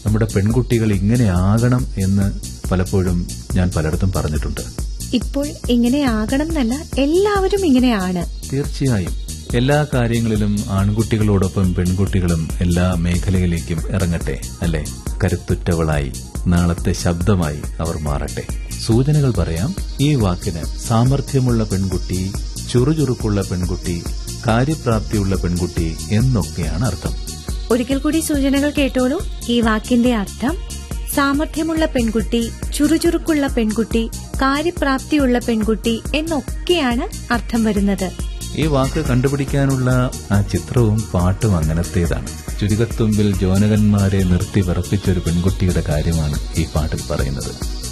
നമ്മുടെ പെൺകുട്ടികൾ ഇങ്ങനെ ആകണം എന്ന് പലപ്പോഴും ഞാൻ പലയിടത്തും പറഞ്ഞിട്ടുണ്ട് ഇപ്പോൾ ഇങ്ങനെ ആകണം എന്നല്ല എല്ലാവരും ഇങ്ങനെയാണ് തീർച്ചയായും എല്ലാ കാര്യങ്ങളിലും ആൺകുട്ടികളോടൊപ്പം പെൺകുട്ടികളും എല്ലാ മേഖലയിലേക്കും ഇറങ്ങട്ടെ അല്ലെ കരുത്തുറ്റവളായി നാളത്തെ ശബ്ദമായി അവർ മാറട്ടെ സൂചനകൾ പറയാം ഈ വാക്കിന് സാമർഥ്യമുള്ള പെൺകുട്ടി ചുറുചുറുക്കുള്ള പെൺകുട്ടി കാര്യപ്രാപ്തിയുള്ള പെൺകുട്ടി എന്നൊക്കെയാണ് അർത്ഥം ഒരിക്കൽ കൂടി സൂചനകൾ കേട്ടോളൂ ഈ വാക്കിന്റെ അർത്ഥം സാമർഥ്യമുള്ള പെൺകുട്ടി ചുറുചുറുക്കുള്ള പെൺകുട്ടി കാര്യപ്രാപ്തിയുള്ള പെൺകുട്ടി എന്നൊക്കെയാണ് അർത്ഥം വരുന്നത് ഈ വാക്ക് കണ്ടുപിടിക്കാനുള്ള ആ ചിത്രവും പാട്ടും അങ്ങനത്തേതാണ് ചുരുക്കത്തുമ്പിൽ ജോനകന്മാരെ നിർത്തി വിറപ്പിച്ചൊരു പെൺകുട്ടിയുടെ കാര്യമാണ് ഈ പാട്ടിൽ പറയുന്നത്